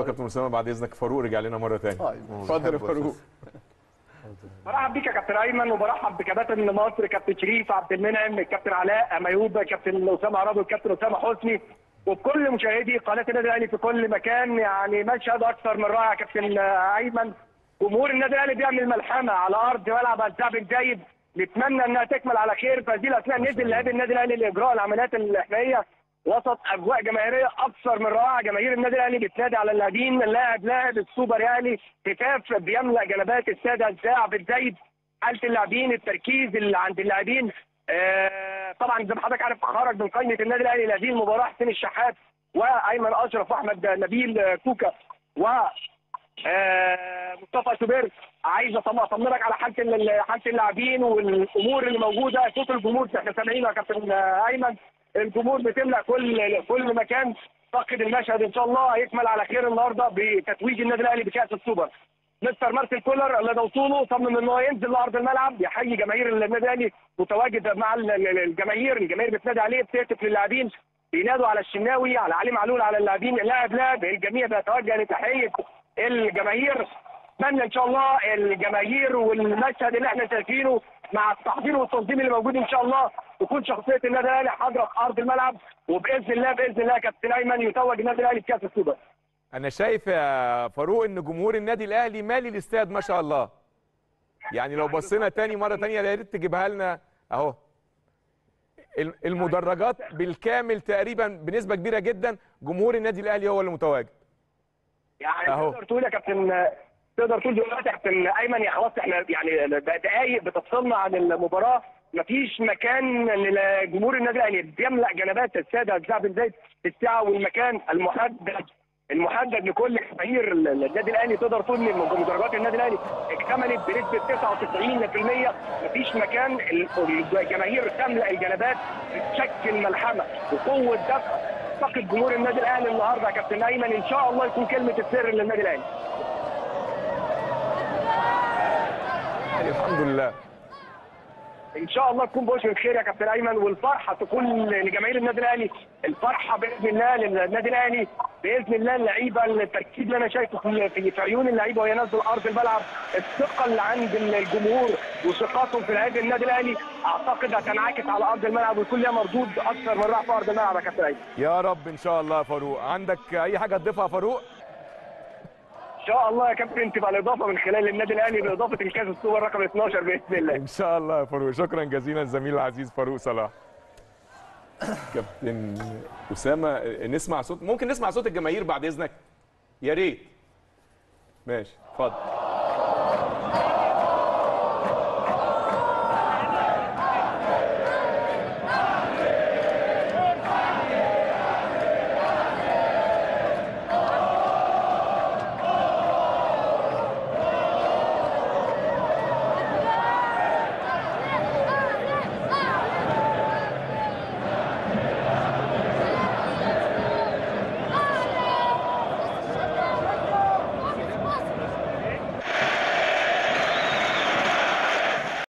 يا كابتن اسامه بعد اذنك فاروق رجع لنا مره ثانيه طيب. اتفضل يا فاروق برحب بيك يا كابتن ايمن وبرحب بكباتن مصر كابتن شريف عبد المنعم الكابتن علاء ميوب كابتن اسامه عرابي والكابتن اسامه حسني وبكل مشاهدي قناه النادي الاهلي في كل مكان يعني مشهد اكثر من رائع يا كابتن ايمن جمهور النادي الاهلي بيعمل ملحمه على ارض ملعب الشعب الجيد نتمنى انها تكمل على خير في هذه الاثناء نزل لاعبي النادي الاهلي لاجراء العمليات الاحمائيه وسط اجواء جماهيريه اكثر من رائعه جماهير النادي الاهلي بتنادي على اللاعبين لاعب لاعب السوبر الاهلي هتاف بيملا جنبات الساده الشعب الزايد حاله اللاعبين التركيز اللي عند اللاعبين آه طبعا زي ما حضرتك عارف خرج من قائمه النادي الاهلي لهذه المباراه حسين الشحات وايمن اشرف واحمد نبيل آه، كوكا و آه، مصطفى شوبير عايز أطم- اطمنك على حاله ال- حاله اللاعبين والامور اللي موجوده صوت الجمهور احنا سامعينه يا كابتن آه، ايمن الجمهور بتملا كل كل مكان فقد المشهد ان شاء الله هيكمل على خير النهارده بتتويج النادي الاهلي بكاس السوبر مستر مارسيل كولر لدى وصوله صمم ان هو ينزل لارض الملعب يحيي جماهير النادي الاهلي متواجد مع ال- ال- الجماهير الجماهير بتنادي عليه بتهتف للاعبين بينادوا على الشناوي على علي معلول على اللاعبين اللاعب لاعب الجميع بيتوجه لتحيه الجماهير اتمنى ان شاء الله الجماهير والمشهد اللي احنا شايفينه مع التحضير والتنظيم اللي موجود ان شاء الله تكون شخصيه النادي الاهلي حاضره في ارض الملعب وباذن الله باذن الله يا كابتن ايمن يتوج النادي الاهلي بكاس السوبر انا شايف يا فاروق ان جمهور النادي الاهلي مالي الاستاد ما شاء الله يعني لو بصينا تاني مره تانية يا ريت تجيبها لنا اهو ال- المدرجات بالكامل تقريبا بنسبه كبيره جدا جمهور النادي الاهلي هو اللي متواجد يعني أهو. تقدر تقول يا كابتن تقدر تقول دلوقتي يا كابتن ايمن يا خلاص احنا يعني دقائق بتفصلنا عن المباراه مفيش مكان لجمهور النادي الاهلي بيملا جنبات الساده الشعب زي الساعه والمكان المحدد المحدد لكل جماهير النادي الاهلي تقدر تقول ان مدرجات النادي الاهلي اكتملت بنسبه 99% مفيش مكان الجماهير تملا الجنبات بتشكل ملحمه وقوه دفع اعتقد جمهور النادي الاهلي النهارده يا كابتن ايمن ان شاء الله يكون كلمه السر للنادي الاهلي يعني الحمد لله ان شاء الله تكون بوشر خير يا كابتن ايمن والفرحه تكون لجماهير النادي الاهلي الفرحه باذن الله للنادي الاهلي باذن الله اللعيبه التركيز اللي انا شايفه في في في عيون اللعيبه وهي نازله ارض الملعب الثقه اللي عند الجمهور وثقتهم في لعيبه النادي الاهلي اعتقد هتنعكس على ارض الملعب ويكون ليها مردود اكثر من رائع في ارض الملعب يا كابتن ايمن يا رب ان شاء الله يا فاروق عندك اي حاجه تضيفها يا فاروق ان شاء الله يا كابتن تبقى الاضافه من خلال النادي الاهلي باضافه الكاس السوبر رقم 12 باذن الله ان شاء الله يا فاروق شكرا جزيلا الزميل العزيز فاروق صلاح كابتن اسامه نسمع صوت ممكن نسمع صوت الجماهير بعد اذنك يا ريت ماشي اتفضل